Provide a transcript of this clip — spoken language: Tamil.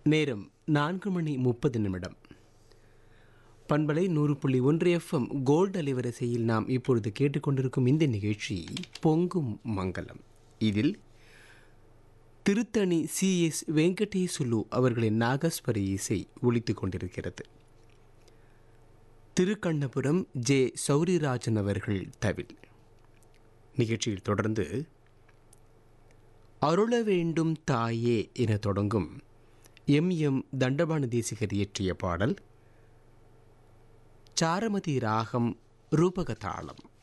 நேரம் நான்கு மணி முப்பது நிமிடம் பண்பலை நூறு புள்ளி ஒன்று எஃப்எம் கோல்டு அலைவரிசையில் நாம் இப்பொழுது கேட்டுக்கொண்டிருக்கும் இந்த நிகழ்ச்சி பொங்கும் மங்கலம் இதில் திருத்தணி சி எஸ் வெங்கடேசுலு அவர்களின் நாகஸ்வர இசை ஒலித்துக் கொண்டிருக்கிறது திருக்கண்ணபுரம் ஜே சௌரிராஜன் அவர்கள் தவில் நிகழ்ச்சியில் தொடர்ந்து அருள வேண்டும் தாயே என தொடங்கும் எம் எம் தண்டபாண தேசிகர் இயற்றிய பாடல் சாரமதி ராகம் ரூபகதாளம்